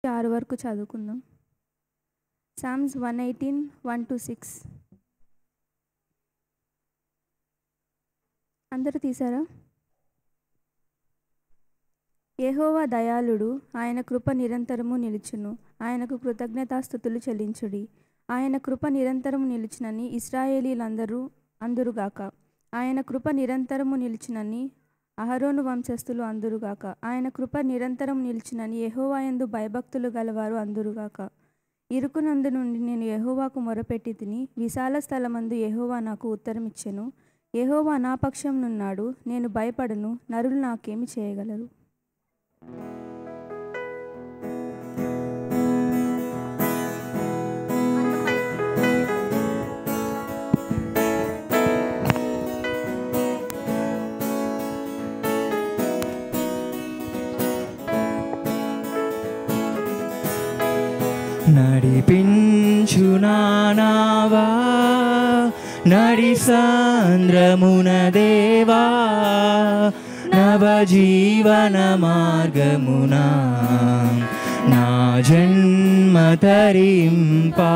ఆరు వరకు చదువుకుందాం Psalms one eighteen one two six అందరూ తీసారా యెహోవా దయాళుడు ఆయన కృప నిరంతరము నిలుచును ఆయనకు కృతజ్ఞతాస్థుతులు చెల్లించుడి ఆయన కృప నిరంతరము నిలుచునని ఇస్రాయేలీలందరూ అందురుగాక ఆయన కృప నిరంతరము నిలుచునని అహరోను వంశస్థులు అందురుగాక ఆయన కృప నిరంతరం నిలిచినని యెహోవాయందు భయభక్తులు గలవారు అందురుగాక ఇరుకునందు నుండి నేను యెహోవాకు మొరపెట్టి తిని విశాల స్థలమందు యెహోవా నాకు ఉత్తరమిచ్చెను యెహోవా నా పక్షం నున్నాడు నేను భయపడను నరులు నాకేమి చేయగలరు నడిపించునానావా నడి సాంద్రమున దేవా నవజీవన మార్గమునా నా జన్మ తరింపా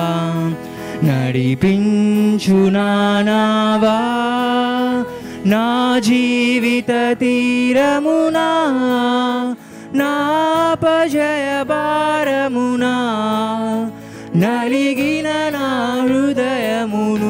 నడిపించునానావా నా జీవిత తీరమునా నాపజయ భారమునా నలిగిన నా హృదయమును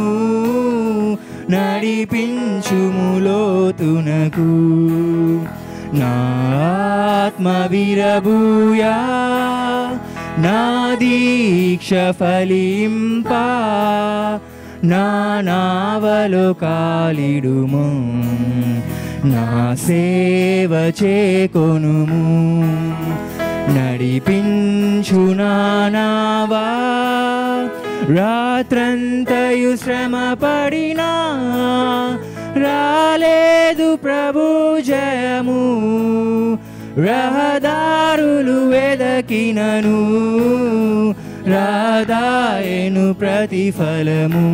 నడిపించుములోతునకు నా ఆత్మ విరబూయా నా దీక్ష ఫలింపా నా నావలో కాలిడుము నా సేవ చేకొనుము నడిపించునానావా రాత్రంతయు శ్రమ పడినా రాలేదు ప్రభు జయము రహదారులు వెదకినను రాదాయను ప్రతిఫలము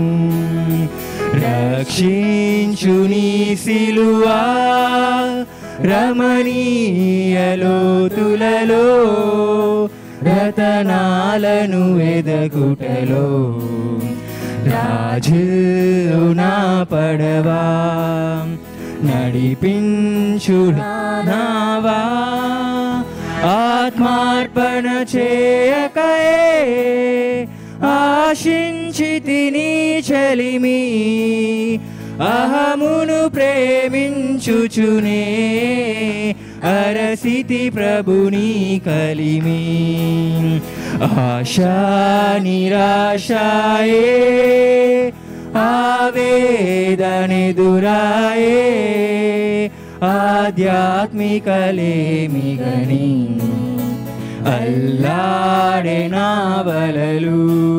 రక్షించు నీ సిలువా రమణీయలోతులలో రతనాలను ఎదగుటలో రాజు నా పడవా నడిపించు నావా ఆత్మార్పణ చేయకయే ఆశించి తిని చలిమి అహమును ప్రేమించుచునే అరసితి ప్రభుని కలిమి ఆశా నిరాశాయే ఆవేదనెదురాయే ఆధ్యాత్మికలేమి గని అల్లాడే నావలలు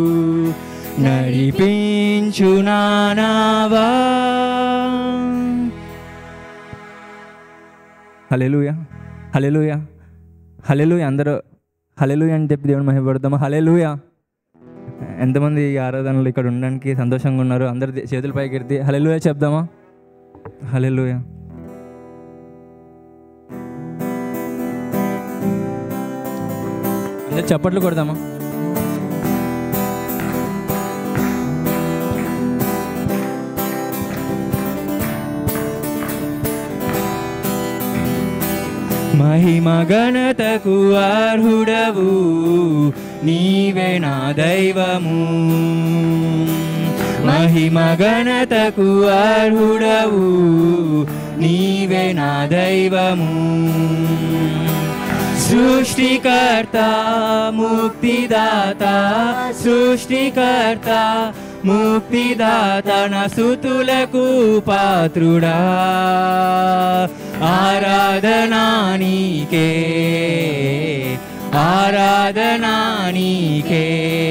నడిపించు నానావా హలెలుయ హలెలుయ హలెలుయ అందరూ హలెలుయ అని చెప్పి దేవుని మహిపడతాము హలెలుయ ఎంతమంది ఈ ఆరాధనలు ఇక్కడ ఉండడానికి సంతోషంగా ఉన్నారు అందరు చేతుల పైకి ఎత్తి హలెలుయ చెప్దామా హలెలుయ అందరు చప్పట్లు కొడదామా మహిమ గణతకు అర్హుడవు నీవే నా దైవము మహిమ గణతకు అర్హుడవు నీవే నా దైవము సృష్టికర్త ముక్తిదాత సృష్టికర్త ముక్తిదాత నసుతులకు పాత్రుడా ఆరాధనా నీకే ఆరాధనా నీకే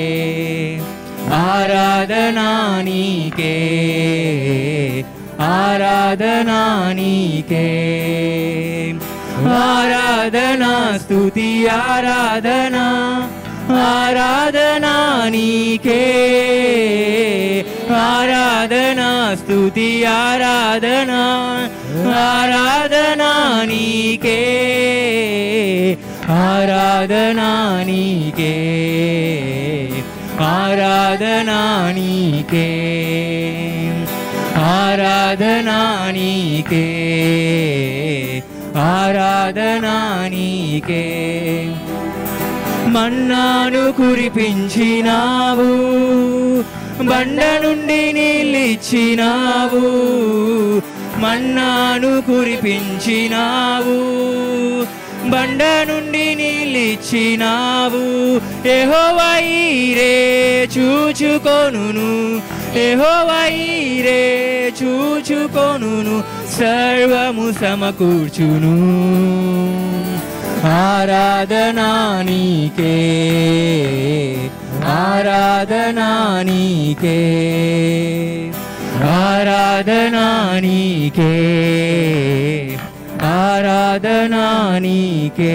ఆరాధనా నీకే ఆరాధనా నీకే ఆరాధనా స్తుతి ఆరాధనా ఆరాధనా నీకే ఆరాధనా స్తుతి ఆరాధనా ఆరాధనా నీకే ఆరాధనా నీకే ఆరాధనా నీకే ఆరాధనా నీకే ఆరాధనా నీకే మన్నాను కురిపించినావు బండ నుండి నీళ్ళిచ్చినావు మన్నాను కురిపించినావు బండ నుండి నీళ్ళిచ్చినావు ఎహోవైరే చూచుకొనును ఎహోవైరే చూచుకొనును సర్వము సమకూర్చును ఆరాధనా నీకే ఆరాధనా నీకే ఆరాధనా నీకే ఆరాధనా నీకే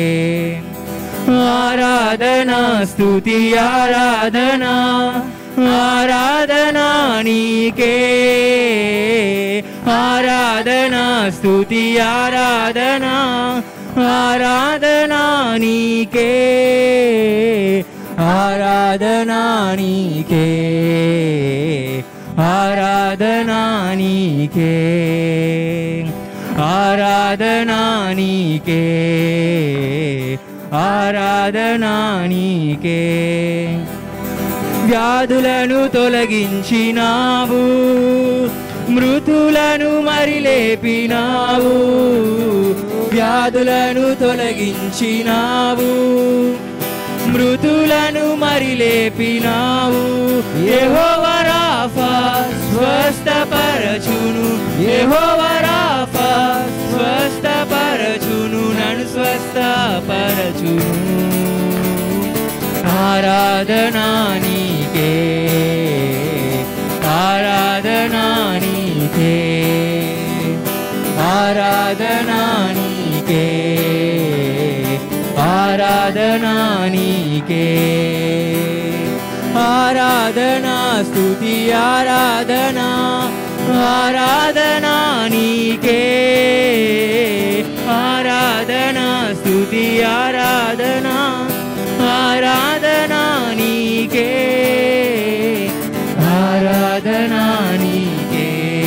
ఆరాధనా స్తుతి ఆరాధనా ఆరాధనా నీకే ఆరాధనా స్తుతి ఆరాధనా ఆరాధనా నీకే ఆరాధనా నీకే ఆరాధనా నీకే ఆరాధనా నీకే ఆరాధనా నీకే వ్యాధులను తొలగించినావు మృతులను మరి లేపినావు వ్యాధులను తొలగించినావు మృతులను మరి లేపినావు యెహోవరాఫా స్వస్థపరచును యెహోవరాఫా స్వస్థపరచును నన్ను స్వస్థపరచును ఆరాధనా నీకే ఆరాధనా నీకే ఆరాధనా నీకే ఆరాధనా నీకే ఆరాధనా స్తుతి ఆరాధనా ఆరాధనా నీకే ఆరాధనా స్తుతి ఆరాధనా ఆరాధనా నీకే ఆరాధనా నీకే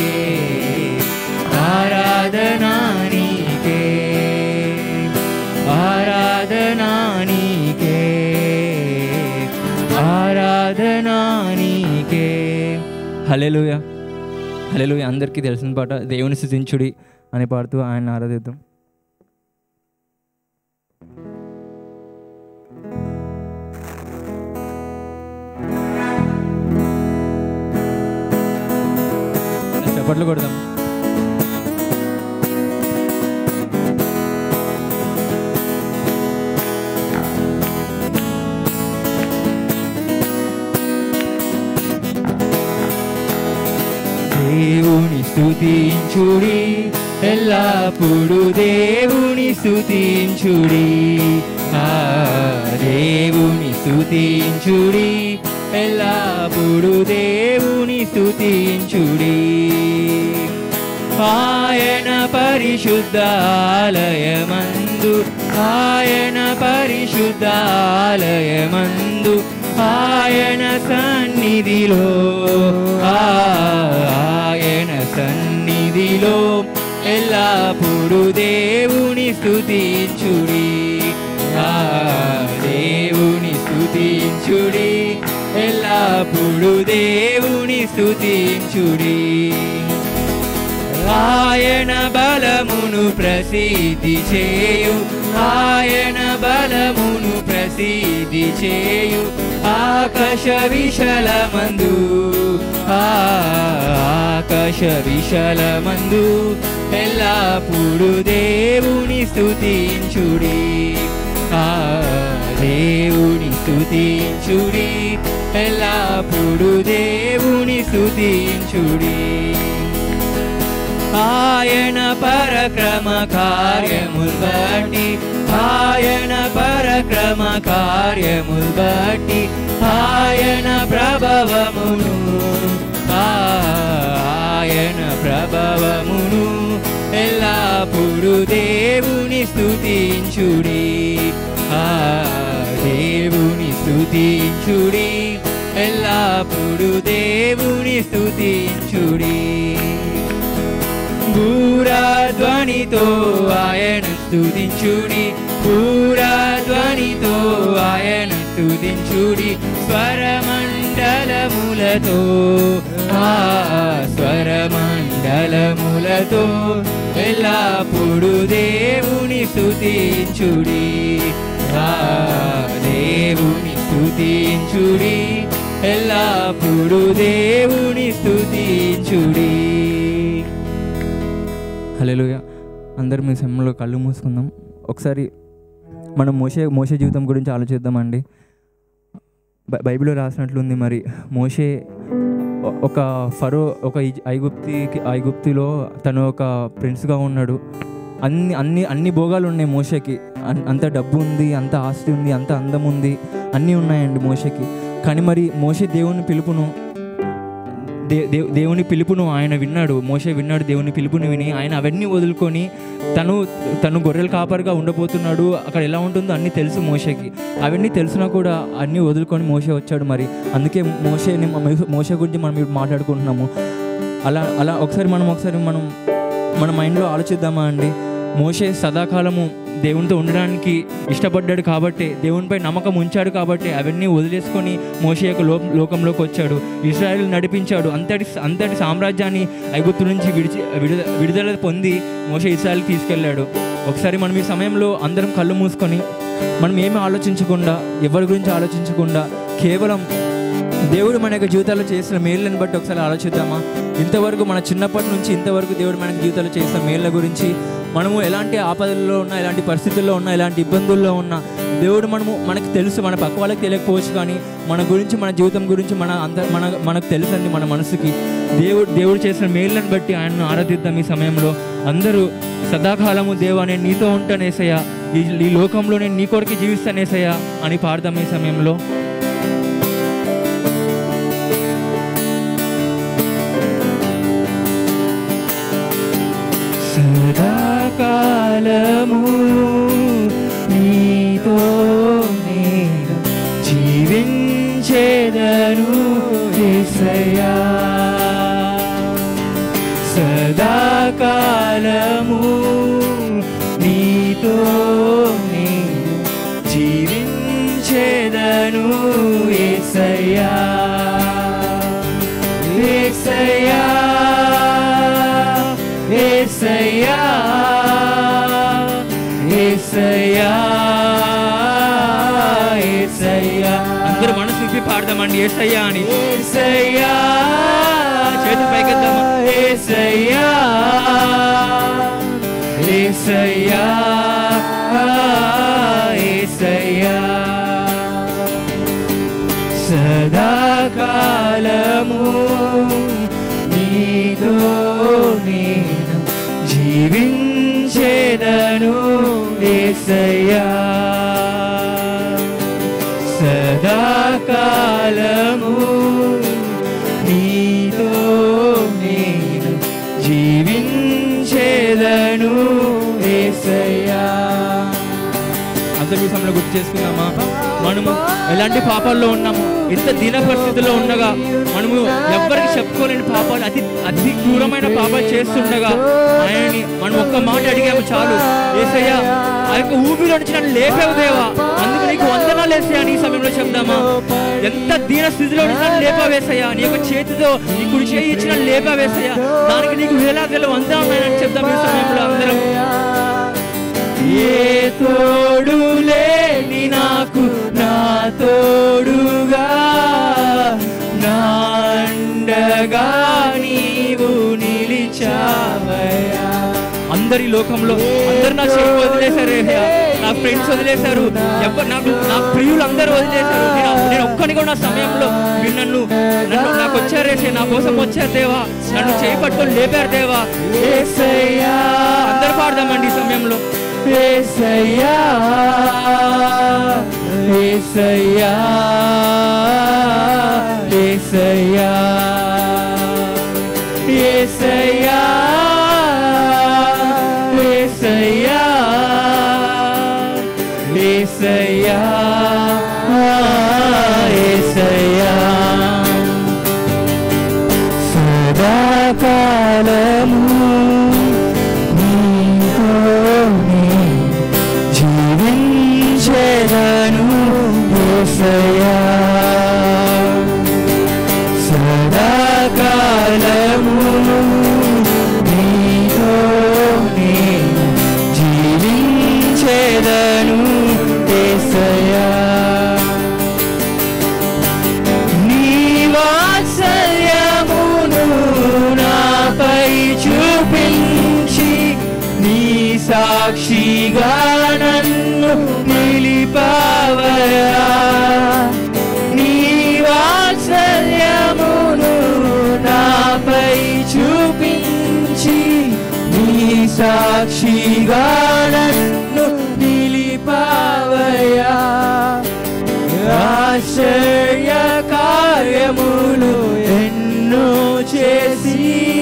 ఆరాధనా నీకే ఆరాధనా నీకే ఆరాధనా నీకే హల్లెలూయ హల్లెలూయ అందరికీ తెలిసిన పాట దేవుని స్థుతించుడి అని పాడుతూ ఆయన ఆరాధిద్దాం చప్పట్లు కొడదాం దేవుని స్తుతించుడి ఎల్లప్పుడు దేవుని స్తుతించుడి ఆ దేవుని స్తుతించుడి ఎల్లప్పుడు దేవుని స్తుతించుడి ఆయన పరిశుద్ధాలయమందు ఆయన పరిశుద్ధాలయమందు ఆయన సన్నిధిలో ఆ, ఆయన సన్నిధిలో ఎల్లప్పుడు దేవుని స్తుతించుడి ఆ దేవుని స్తుతించుడి ఎల్లప్పుడు దేవుని స్తుతించుడి ఆయన బలమును ప్రసిద్ధి చేయు ఆయన బలమును ప్రసిద్ధి చేయు ఆకాశ విశలమందు ఆ, ఆకాశ విశలమందు ఎల్లప్పుడు దేవుని స్తుతించుడి ఆ దేవుని స్తుతించుడి ఎల్లప్పుడు దేవుని స్తుతించుడి ఆయన పరక్రమ కార్యముల్ బట్టి ఆయన పరక్రమ కార్యముల్ బట్టి ఆయన ప్రభవమును ఆ, ఆయన ప్రభవమును ఎల్లప్పుడు దేవుని స్తుతించుడి దేవుని స్తుతించుడి ఎల్లప్పుడు దేవుని స్తుతించుడి పూరాధ్వనితో ఆయన స్తుతించుడి పూరాధ్వనితో ఆయన స్తుతించుడి స్వరమండలములతో ఆ స్వరమండలములతో ఎల్లప్పుడు దేవుని స్తుతించుడి ఆ దేవుని స్తుతించుడి ఎల్లప్పుడు దేవుని స్తుతించుడి హలోయ అందరు మీ సమయంలో కళ్ళు మూసుకుందాం ఒకసారి మనం మోసే మోసే జీవితం గురించి ఆలోచిద్దామండి బై- బైబిల్లో రాసినట్లుంది మరి మోసే ఒ- ఒక ఫరో ఒక ఈజ్- ఐగుప్తికి ఐగుప్తిలో తను ఒక ప్రిన్స్గా ఉన్నాడు అన్ని అన్ని అన్ని భోగాలు ఉన్నాయి మోషకి అన్- అంత డబ్బు ఉంది అంత ఆస్తి ఉంది అంత అందం ఉంది అన్నీ ఉన్నాయండి మోషకి కానీ మరి మోషే దేవుని పిలుపును దే దేవ్- దేవుని పిలుపును ఆయన విన్నాడు మోషే విన్నాడు దేవుని పిలుపుని విని ఆయన అవన్నీ వదులుకొని తను తను గొర్రెల కాపరిగా ఉండబోతున్నాడు అక్కడ ఎలా ఉంటుందో అన్నీ తెలుసు మోషకి అవన్నీ తెలిసినా కూడా అన్నీ వదులుకొని మోసే వచ్చాడు మరి అందుకే మోషేని మోసే గురించి మనం ఇప్పుడు మాట్లాడుకుంటున్నాము అలా అలా ఒకసారి మనం ఒకసారి మనం మన మైండ్లో ఆలోచిద్దామా అండి మోషే సదాకాలము దేవునితో ఉండడానికి ఇష్టపడ్డాడు కాబట్టి దేవునిపై నమ్మకం ఉంచాడు కాబట్టి అవన్నీ వదిలేసుకొని మోషే యొక్క లో లోకంలోకి వచ్చాడు ఇస్రాయల్ నడిపించాడు అంతటి అంతటి సామ్రాజ్యాన్ని ఐగుప్తు నుంచి విడిచి విడుదల విడుదల పొంది మోషే ఇస్రాయల్కి తీసుకెళ్ళాడు ఒకసారి మనం ఈ సమయంలో అందరం కళ్ళు మూసుకొని మనం ఏమీ ఆలోచించకుండా ఎవరి గురించి ఆలోచించకుండా కేవలం దేవుడు మన యొక్క జీవితాల్లో చేసిన మేళ్ళని బట్టి ఒకసారి ఆలోచిద్దామా ఇంతవరకు మన చిన్నప్పటి నుంచి ఇంతవరకు దేవుడు మన జీవితాల్లో చేసిన మేళ్ళ గురించి మనము ఎలాంటి ఆపదల్లో ఉన్నా ఎలాంటి పరిస్థితుల్లో ఉన్నా ఎలాంటి ఇబ్బందుల్లో ఉన్నా దేవుడు మనము మనకు తెలుసు మన పక్క వాళ్ళకి తెలియకపోవచ్చు కానీ మన గురించి మన జీవితం గురించి మన అంత మన మనకు తెలుసండి మన మనసుకి దేవుడు దేవుడు చేసిన మేళ్ళని బట్టి ఆయనను ఆరాధిద్దాం ఈ సమయంలో అందరూ సదాకాలము దేవా నేను నీతో ఉంటానేసయ్యా ఈ ఈ లోకంలో నేను నీ కొరకు జీవిస్తానేసయ్యా అని పాడదాం ఈ సమయంలో సదాకాలము నీతో నేను జీవించేదను యేసయ్యా సదాకాలము నీతో నేను జీవించేదను యేసయ్యా యేసయ్యా యేసయ్యా యేసయ్యా యేసయ్యా అందరూ మనసు విప్పి పాడదామండి యేసయ్యా అని యేసయ్యా చేతులు పైకెద్దామా యేసయ్యా యేసయ్యా యేసయ్యా సదాకాలము నీతో నేను జీవించేదను ఏసయ్యా సదాకాలము నీతో నేను జీవించేదను ఏసయ్యా అందరి సమయంలో గుర్తు చేసుకుందామా మనము ఎలాంటి పాపాల్లో ఉన్నాము ఎంత దీన పరిస్థితుల్లో ఉండగా మనము ఎవ్వరికి చెప్పుకోలేని పాపాలు అతి అతి క్రూరమైన పాపాలు చేస్తుండగా ఆయనని మనం ఒక్క మాట అడిగాము చాలు ఏసయ్యా ఆ యొక్క ఊపిలో నుంచి నన్ను లేపావు దేవా అందుకు నీకు వందనాలు వేసయ్యా నీ సమయంలో చెప్దామా ఎంత దీన స్థితిలో నుంచి నన్ను లేపావేసయ్యా నీ యొక్క చేతితో నీ కుడి చేయి ఇచ్చి నన్ను లేపావేసయ్యా దానికి నీకు వేలాదిలో వందనాలు చెప్దాం ఈ సమయంలో అందరం ఏ తోడు లేని నాకు నా తోడుగా నా అండగా నీవు నిలిచావయ్యా అందరి లోకంలో అందరు నా చేయి వదిలేశారు ఏసయ్యా. నా ఫ్రెండ్స్ వదిలేశారు ఎవరు నాకు నా ప్రియులు అందరూ వదిలేశారు నేను నేను ఒక్కని కూడా నా సమయంలో మీరు నన్ను నన్ను నాకు వచ్చారేసే నా కోసం వచ్చారు దేవా నన్ను చేయి పట్టుకొని లేపారు దేవా ఏసయ్యా అందరు పాడదామండి ఈ సమయంలో ఏసయ్యా ఏసయ్యా ఏసయ్యా ఏసయ్యా ఏసయ్యా ఏసయ్యా ఏసయ్యా సదాకాలము నీతో నేను జీవించేదను ఏసయ్యా నీ వాత్సల్యమును నాపై చూపించి నీ సాక్షిగా నన్ను నిలిపావయా నీ వాత్సల్యమును నాపై చూపించి నీ సాక్షిగా నన్ను నిలిపావయా ఆశ్చర్య కార్యములు ఎన్నో చేసి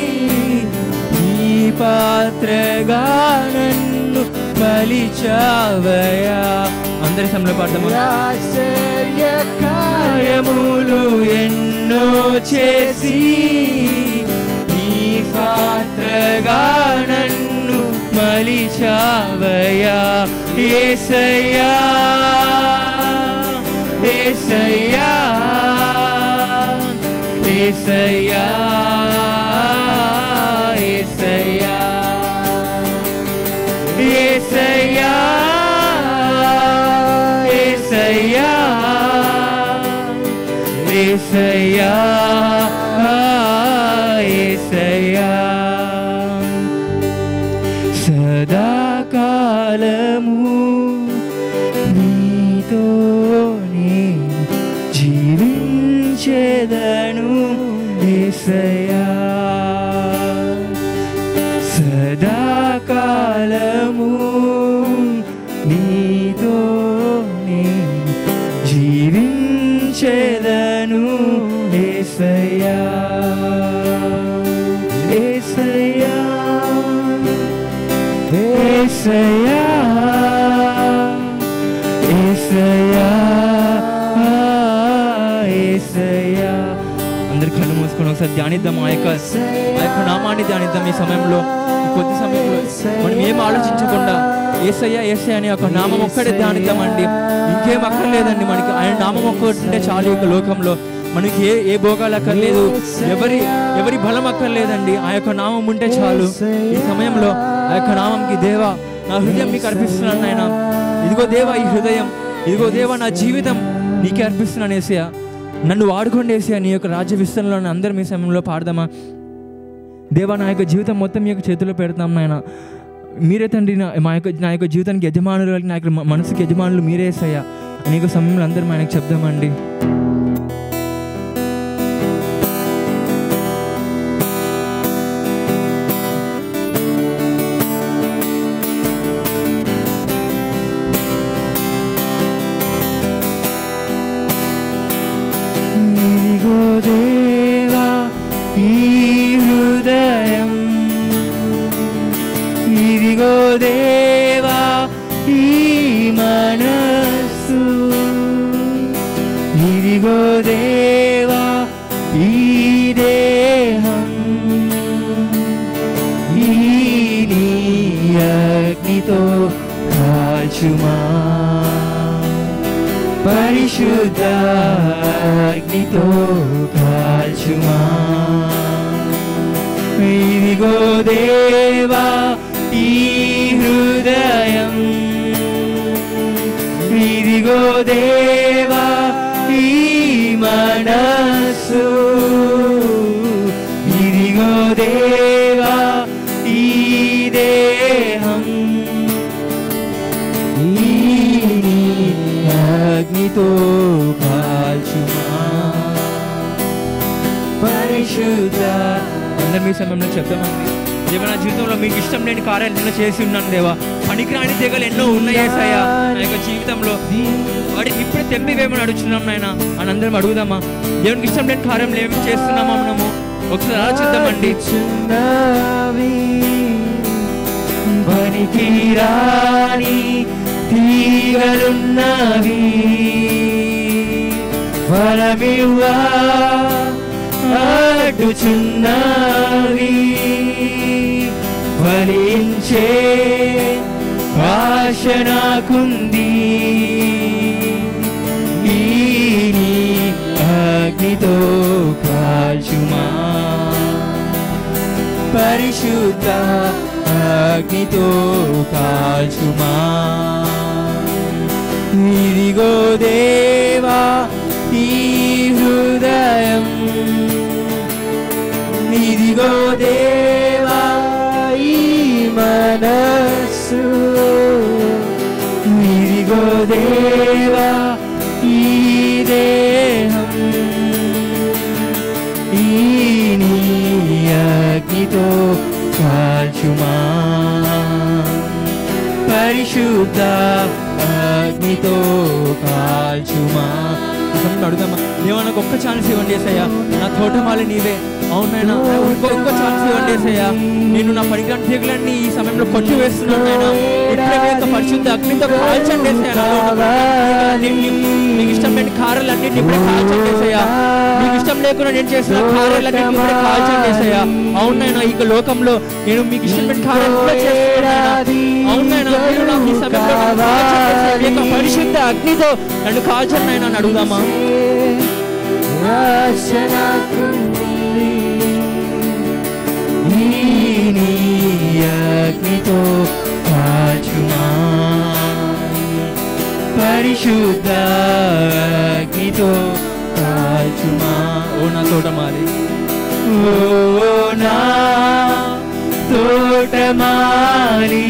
ఈ పాత్రగా నన్ను మలిచావయా అందరి సమయంలో పాడదాము ఆశ్చర్య కార్యములు ఎన్నో చేసి ఈ పాత్రగా నన్ను మలిచావయా ఏసయ్యా ఏసయ్యా ఏసయ్యా ఏసయ్యా ఏసయ్యా ఏసయ్యా ఏసయ్యా ఏసయ్యా సదాకాలము నీతో నేను జీవించేదను ఏసయ్యా సదాకాలము నీతో నేను జీవించేదను ఏసయ్యా ఏసయ్యా ఏసయ్యా ఏసయ్యా ఏసయ్యా అందరి కళ్ళు మూసుకొని ఒకసారి ధ్యానిద్దాం ఆ యొక్క ఆ యొక్క నామాన్ని ధ్యానిద్దాం ఈ సమయంలో ఈ కొద్ది సమయంలో మనం ఏం ఆలోచించకుండా ఏసయ్య ఏసయ్య అనే ఒక నామం ఒక్కడే ధ్యానిద్దామండి ఇంకేం అక్కర్లేదండి మనకి ఆయన నామం ఒక్కటి ఉంటే చాలు ఈ యొక్క లోకంలో మనకి ఏ ఏ భోగాలు అక్కర్లేదు ఎవరి ఎవరి బలం అక్కర్లేదండి ఆ యొక్క నామం ఉంటే చాలు ఈ సమయంలో ఆ యొక్క నామంకి దేవా నా హృదయం మీకు అర్పిస్తున్నాను నాయన ఇదిగో దేవా ఈ హృదయం ఇదిగో దేవా నా జీవితం నీకే అర్పిస్తున్నాను ఏసయ్య నన్ను వాడుకోండి ఏసయ్య నీ యొక్క రాజ్య విస్తరణలో అందరం ఈ సమయంలో పాడదామా దేవా నా యొక్క జీవితం మొత్తం మీ యొక్క చేతిలో పెడతాం నాయన మీరే తండ్రి నా మా యొక్క నా యొక్క జీవితానికి యజమానులు నా యొక్క మ- మనసుకి యజమానులు మీరే ఏసయ్యా అనేక సమయంలో అందరం ఆయనకు చెప్దామండి ఇదిగో దేవా ఈ హృదయం ఇదిగో దేవా ఈ మనస్సు ఇదిగో దేవా ఈ దేహం ఈ నీ అగ్నితో కాల్చుమా పరిశుద్ధ అగ్నితో కాల్చుమా ఇదిగో దేవా ఈ హృదయం ఇదిగో దేవా ఈ మనస్సు ఇదిగో దేవా ఈ దేహం ఈ నీ అగ్నితో కాల్చుమా పరిశుద్ధ అందరం మీ సమయంలో చెప్తామండి దేవ నా జీవితంలో మీకు ఇష్టం లేని కార్యాలు ఎన్నో చేసి ఉన్నాను దేవా పనికిరాని తెగలు ఎన్నో ఉన్నాయేసయ్యా నా యొక్క జీవితంలో వాటిని ఇప్పుడే తెంపివేమని అడుగుతున్నాం నాయన అని అందరం అడుగుదామా దేవునికి ఇష్టం లేని కార్యం ఏమి చేస్తున్నామా మనము ఒకసారి ఆలోచిద్దామండి పనికి రాని తీగలున్నవి ఫలమివ్వా అడ్డుచున్నవి ఫలించే ఆశ నాకుంది ఈ అగ్నితో కాల్చుమా పరిశుద్ధ అగ్నితో కాల్చుమా ఇదిగో దేవా ఈ హృదయం ఇదిగో దేవా ఈ మనస్సు ఇదిగో దేవా ఈ దేహం ఈ నీ అగ్నితో కాల్చుమా పరిశుద్ధ అగ్నితో కాల్చుమా సమయంలో అడుగుదామా దేవా నాకు ఒక్క ఛాన్స్ ఇవ్వండి ఏసయ్యా నా తోటమాలి నీవే అవునైనా ఇంకో ఇంకో ఛాన్స్ ఇవ్వండి ఏసయ్యా నేను నా పనికిరాని తీగలన్నీ ఈ సమయంలో కొట్టి వేస్తున్నాను నాయనా ఇప్పుడే మీ యొక్క పరిశుద్ధ అగ్నితో కాల్చండి ఏసయ్యా నాలో ఉన్న తీగలన్నిటిని, మీకు ఇష్టం లేని కారాలన్నింటినీ ఇప్పుడే కాల్చండి ఏసయ్యా మీకు ఇష్టం లేకుండా నేను చేసిన కార్యాలన్నింటినీ ఇప్పుడే కాల్చండి ఏసయ్యా అవునైనా ఈ లోకంలో నేను మీకు ఇష్టం లేని కార్యాలు ఇప్పుడే చేస్తున్నాను అవునైనా మీరు నాకు ఈ సమయంలో నన్ను కాల్చండి ఏసయ్యా. మీ యొక్క పరిశుద్ధ అగ్నితో నన్ను కాల్చండి నాయనా అని అడుగుదామా అగ్నితో కాచుమా పరిశుద్ధ అగ్నితో కాచుమా ఓ నా తోటమాలి ఓ నా తోటమాలి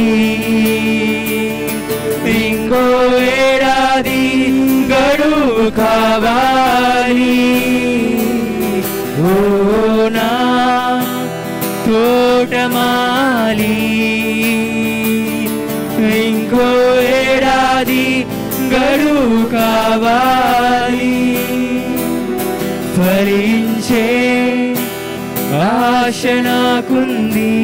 ఇంకో ఏడాది గడువు కావాలి ఓ నా తోటమాలి ఇంకో ఏడాది గడువు కావాలి ఫలించే ఆశ నాకుంది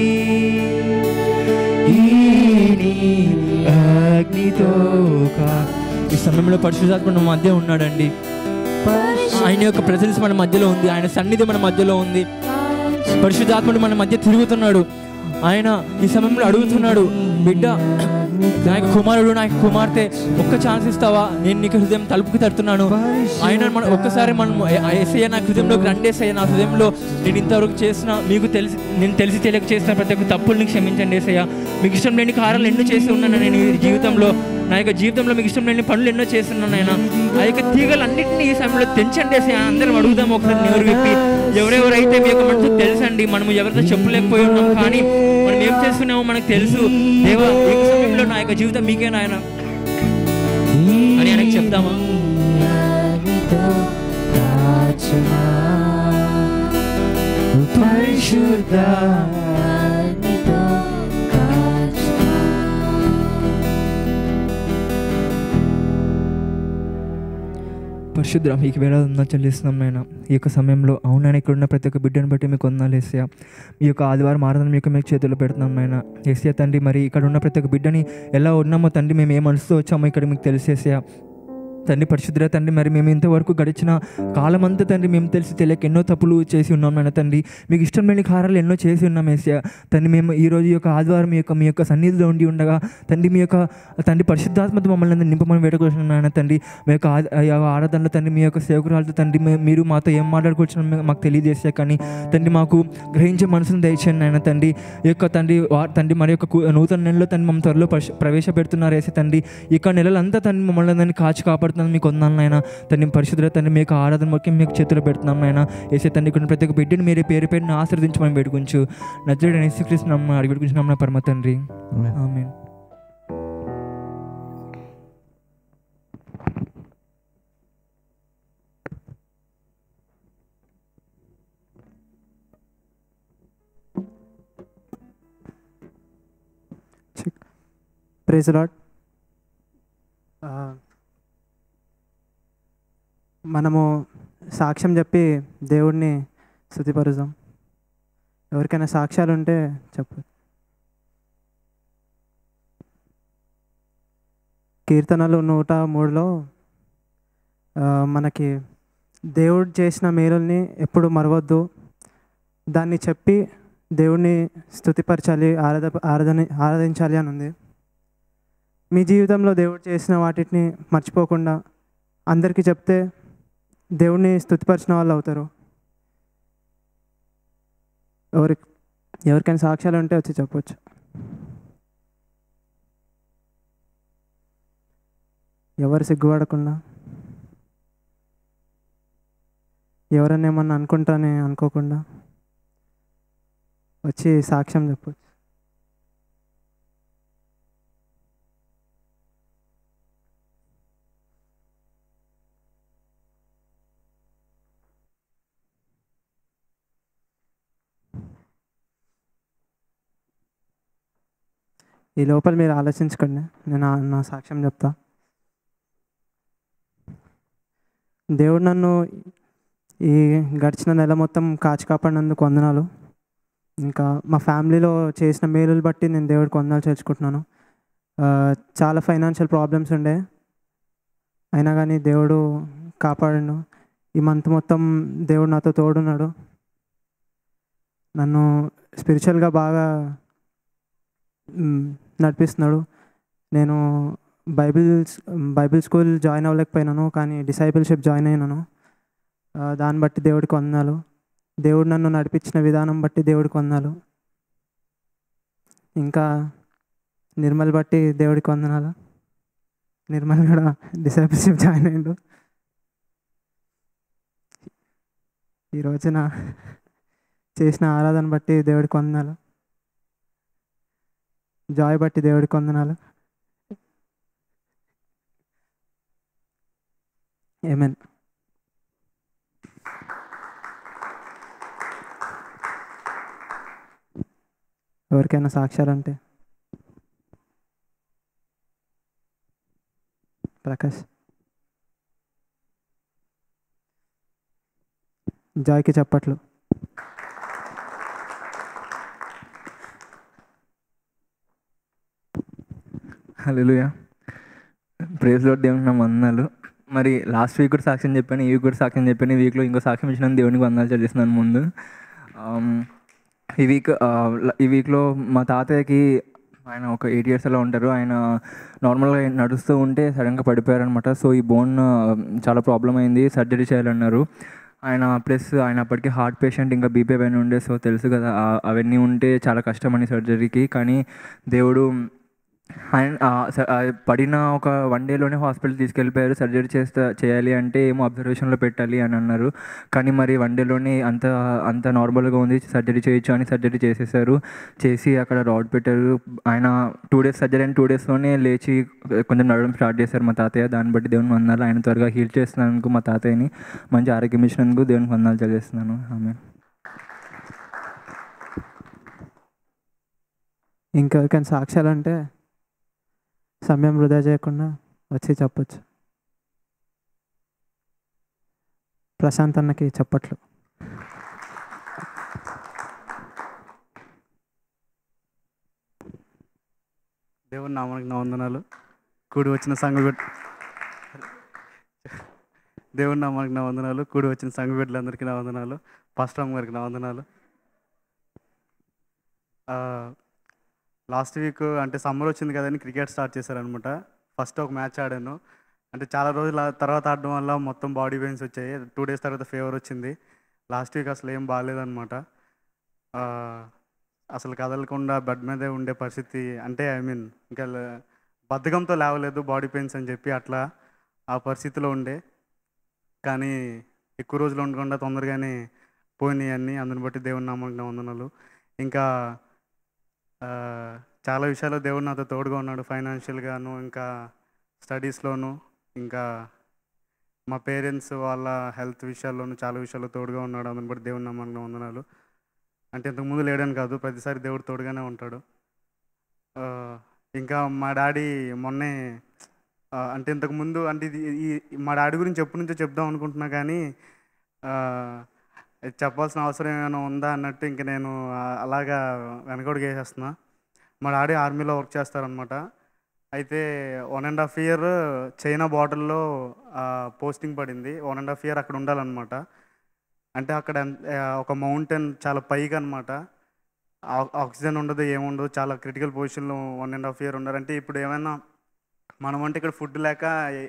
ఈ నీ అగ్నితో కా- ఈ సమయంలో పరిశుధాత్మ మన మధ్య ఉన్నాడండి ఆయన యొక్క ప్రజెన్స్ మన మధ్యలో ఉంది ఆయన సన్నిధి మన మధ్యలో ఉంది పరిశుద్ధాత్ముడు మన మధ్య తిరుగుతున్నాడు ఆయన ఈ సమయంలో అడుగుతున్నాడు బిడ్డ నా యొక్క కుమారుడు నా యొక్క కుమార్తె ఒక్క ఛాన్స్ ఇస్తావా నేను నీకు హృదయం తలుపుకి తడుతున్నాను ఆయన మన ఒక్కసారి మనం ఎస్ఐ నా హృదయంలోకి రండేసయ్య నా హృదయంలో నేను ఇంతవరకు చేసిన మీకు తెలిసి నేను తెలిసి తెలియక చేసిన ప్రతి ఒక్క తప్పుల్ని క్షమించండి ఏసయ్య మీకు ఇష్టం లేని కారాలు ఎన్నో చేసి ఉన్నాను నేను ఈ జీవితంలో నా యొక్క జీవితంలో మీకు ఇష్టం లేని పనులు ఎన్నో చేస్తున్నాను ఆయన ఆ యొక్క తీగలన్నింటినీ ఈ సమయంలో తెంచండి ఏసయ్య అందరం అడుగుదాం ఒకసారి ఎవరు విప్పి ఎవరెవరైతే మీ యొక్క మనసు తెలుసండి మనం ఎవరితో చెప్పలేకపోయి ఉన్నాం కానీ మనం ఏం చేస్తున్నామో మనకు తెలుసు దేవా ఈ సమయంలో నా యొక్క జీవితం మీకే నాయన అని ఆయనకి చెప్దామా పరిశుద్ధ పరిశుద్ర మీకు వేళ చెల్లిస్తున్నాం నాయన ఈ యొక్క సమయంలో అవునైనా ఇక్కడ ఉన్న ప్రతి ఒక్క బిడ్డను బట్టి మీకు వందాలు ఏసయ్య మీ యొక్క ఆదివారం ఆరాధన మీకు మీకు చేతుల్లో పెడుతున్నాం నాయన ఏసయ్య తండ్రి మరి ఇక్కడ ఉన్న ప్రతి ఒక్క బిడ్డని ఎలా ఉన్నామో తండ్రి మేము ఏ మనసుతో వచ్చామో ఇక్కడ మీకు తెలిసేసయ్య తండ్రి పరిశుద్ధ తండ్రి మరి మేము ఇంతవరకు గడిచిన కాలమంతా తండ్రి మేము తెలిసి తెలియక ఎన్నో తప్పులు చేసి ఉన్నాం నాయన తండ్రి మీకు ఇష్టం లేని కార్యాలు ఎన్నో చేసి ఉన్నాం ఏసయ్య తండ్రి మేము ఈ రోజు ఈ యొక్క ఆదివారం మీ యొక్క మీ యొక్క సన్నిధిలో ఉండి ఉండగా తండ్రి మీ యొక్క తండ్రి పరిశుద్ధాత్మతో మమ్మల్ని అందరినీ నింపమని వేడుకొచ్చిన నాయన తండ్రి మీ యొక్క ఆ- ఆ యొక్క ఆరాధనలో తండ్రి మీ యొక్క సేవకురాలతో తండ్రి మే- మీరు మాతో ఏం మాట్లాడుకోవచ్చు మాకు తెలియజేసే కానీ తండ్రి మాకు గ్రహించే మనసును దయచేయండి నాయన తండ్రి ఈ యొక్క తండ్రి వా- తండ్రి మరి యొక్క కు- నూతన నెలలో తండ్రి మమ్మల్ని త్వరలో ప్రవేశ- ప్రవేశపెడుతున్నారు వేసే తండ్రి ఈ యొక్క నెలలంతా తండ్రి మమ్మల్ని అందరినీ కాచి కాపాడుతున్నాను మీకు వందాలను నాయన తండ్రి పరిశుద్ధ తండ్రి మీకు ఆరాధన ముఖ్యం మీకు చేతిలో పెడుతున్నాం నాయన వేసే తండ్రి ఇక్కడ ప్రతి ఒక్క బిడ్డని మీరే పేరు పేరుని ఆశ్రదించమని వేడుకుంచు నచ్చడు యేసుక్రీస్తు నమ్మ అడిగి పెట్టుకుంటున్నాం నా పరమ తండ్రి ఆమె ప్రైజ్ లాడ్ మనము సాక్ష్యం చెప్పి దేవుడిని స్థుతిపరుదాం ఎవరికైనా సాక్ష్యాలు ఉంటే చెప్పు కీర్తనలు నూట మూడులో ఆ, మనకి దేవుడు చేసిన మేలుల్ని ఎప్పుడు మరవద్దు దాన్ని చెప్పి దేవుణ్ణి స్థుతిపరచాలి ఆరాధ ఆరాధన ఆరాధించాలి అని ఉంది మీ జీవితంలో దేవుడు చేసిన వాటిని మర్చిపోకుండా అందరికీ చెప్తే దేవుణ్ణి స్థుతిపరిచిన వాళ్ళు అవుతారు ఎవరి ఎవరికైనా సాక్ష్యాలు ఉంటే వచ్చి చెప్పొచ్చు ఎవరు సిగ్గుపడకుండా ఎవరన్నా ఏమన్నా అనుకుంటానే అనుకోకుండా వచ్చి సాక్ష్యం చెప్పొచ్చు ఈ లోపల మీరు ఆలోచించుకోండి నేను నా- నా సాక్ష్యం చెప్తా దేవుడు నన్ను ఈ గడిచిన నెల మొత్తం కాచి కాపాడినందుకు వందనాలు ఇంకా మా ఫ్యామిలీలో చేసిన మేలులు బట్టి నేను దేవుడికి వందనాలు చేర్చుకుంటున్నాను ఆ, చాలా ఫైనాన్షియల్ ప్రాబ్లమ్స్ ఉండే అయినా కానీ దేవుడు కాపాడాడు ఈ మంత్ మొత్తం దేవుడు నాతో తోడున్నాడు నన్ను స్పిరిచువల్గా బాగా మ్, నడిపిస్తున్నాడు నేను బైబిల్ బైబిల్ స్కూల్ జాయిన్ అవ్వలేకపోయినాను కానీ డిసైబుల్షిప్ జాయిన్ అయినాను ఆ, దాన్ని బట్టి దేవుడికి వందనాలు దేవుడు నన్ను నడిపించిన విధానం బట్టి దేవుడికి వందనాలు ఇంకా నిర్మల్ బట్టి దేవుడికి వందనాలు నిర్మల్ కూడా డిసైబుల్షిప్ జాయిన్ అయ్యిండు ఈ రోజున చేసిన ఆరాధన బట్టి దేవుడికి వందనాలు జాయ్ బట్టి దేవుడికి వందనాలు ఏమేన్ ఎవరికైనా సాక్ష్యాలు అంటే ప్రకాష్ జాయ్కి చెప్పట్లు హలోయ ప్రేజ్ లో దేవునికి నా వందనాలు మరి లాస్ట్ వీక్ కూడా సాక్ష్యం చెప్పాను ఈ వీక్ కూడా సాక్ష్యం చెప్పాను ఈ వీక్లో ఇంకో సాక్ష్యం ఇచ్చిన దేవునికి వందనాలు చేస్తున్నాను ముందు ఆమ్, ఈ వీక్ ఆ, ల- ఈ వీక్లో మా తాతయ్యకి ఆయన ఒక ఎయిట్ ఇయర్స్ అలా ఉంటారు ఆయన నార్మల్గా నడుస్తూ ఉంటే సడన్గా పడిపోయారనమాట సో ఈ బోన్ చాలా ప్రాబ్లం అయింది సర్జరీ చేయాలన్నారు ఆయన ప్లస్ ఆయన అప్పటికి హార్ట్ పేషెంట్ ఇంకా బీపీ పైన ఉండే సో తెలుసు కదా ఆ- అవన్నీ ఉంటే చాలా కష్టం అని సర్జరీకి కానీ దేవుడు ఆయన ఆ, స- ఆ, పడిన ఒక వన్ డేలోనే హాస్పిటల్ తీసుకెళ్ళిపోయారు సర్జరీ చేస్తా చేయాలి అంటే ఏమో అబ్జర్వేషన్లో పెట్టాలి అని అన్నారు కానీ మరి వన్ డేలోనే అంత అంత నార్మల్గా ఉంది సర్జరీ చేయొచ్చు అని సర్జరీ చేసేసారు చేసి అక్కడ రాడ్ పెట్టారు ఆయన టూ డేస్ సర్జరీ అయిన టూ డేస్లోనే లేచి కొంచెం నడవడం స్టార్ట్ చేశారు మా తాతయ్య దాన్ని బట్టి దేవుని వందనాలు ఆయన త్వరగా హీల్ చేస్తున్నందుకు మా తాతయ్యని మంచి ఆరోగ్యం ఇచ్చినందుకు దేవునికి వందనాలు తెలియజేస్తున్నాను ఆమె ఇంకెవరికైనా సాక్ష్యాలు అంటే సమయం వృధా చేయకుండా వచ్చి చెప్పొచ్చు ప్రశాంత్ అన్నకి చెప్పట్లు దేవుని నామానికి నా వందనాలు కూడి వచ్చిన సంఘ బిడ్డ దేవుని నామానికి నా వందనాలు కూడి వచ్చిన సంఘ బిడ్డలందరికీ నా వందనాలు పాస్టర్ గారికి నా వందనాలు లాస్ట్ వీక్ అంటే సమ్మర్ వచ్చింది కదని క్రికెట్ స్టార్ట్ చేశారనమాట ఫస్ట్ ఒక మ్యాచ్ ఆడాను అంటే చాలా రోజుల తర్వాత ఆడడం వల్ల మొత్తం బాడీ పెయిన్స్ వచ్చాయి టూ డేస్ తర్వాత ఫీవర్ వచ్చింది లాస్ట్ వీక్ అసలు ఏం బాగాలేదనమాట అసలు కదలకుండా బెడ్ మీదే ఉండే పరిస్థితి అంటే ఐ మీన్ ఇంకా లే- బద్ధకంతో లేవలేదు బాడీ పెయిన్స్ అని చెప్పి అట్లా ఆ పరిస్థితిలో ఉండే కానీ ఎక్కువ రోజులు ఉండకుండా తొందరగానే పోయినాయి అన్నీ అందుని బట్టి దేవుని నామంగా వందనాలు ఇంకా ఆ, చాలా విషయాల్లో దేవుడు నాతో తోడుగా ఉన్నాడు ఫైనాన్షియల్గాను ఇంకా స్టడీస్లోను ఇంకా మా పేరెంట్స్ వాళ్ళ హెల్త్ విషయాల్లోనూ చాలా విషయాల్లో తోడుగా ఉన్నాడు అందుని బట్టి దేవుని నామంగా వందనాలు అంటే ఇంతకుముందు లేడని కాదు ప్రతిసారి దేవుడు తోడుగానే ఉంటాడు ఆ, ఇంకా మా డాడీ మొన్నే ఆ, అంటే ఇంతకుముందు అంటే ఇది ఈ మా డాడీ గురించి ఎప్పటి నుంచో చెప్దాం అనుకుంటున్నా కానీ ఆ, ఇది చెప్పాల్సిన అవసరం ఏమైనా ఉందా అన్నట్టు ఇంక నేను ఆ, అలాగా వెనకడుగు వేసేస్తున్నా మా డాడీ ఆర్మీలో వర్క్ చేస్తారనమాట అయితే one and half year China బార్డర్లో పోస్టింగ్ పడింది వన్ అండ్ హాఫ్ ఇయర్ అక్కడ ఉండాలన్నమాట అంటే అక్కడ ఎంత- ఆ, ఒక మౌంటైన్ చాలా పైకి అనమాట ఆక్సిజన్ ఉండదు ఏముండదు చాలా క్రిటికల్ పొజిషన్లో వన్ అండ్ హాఫ్ ఇయర్ ఉండాలంటే ఇప్పుడు ఏమైనా మనం అంటే ఇక్కడ ఫుడ్ లేక ఏ-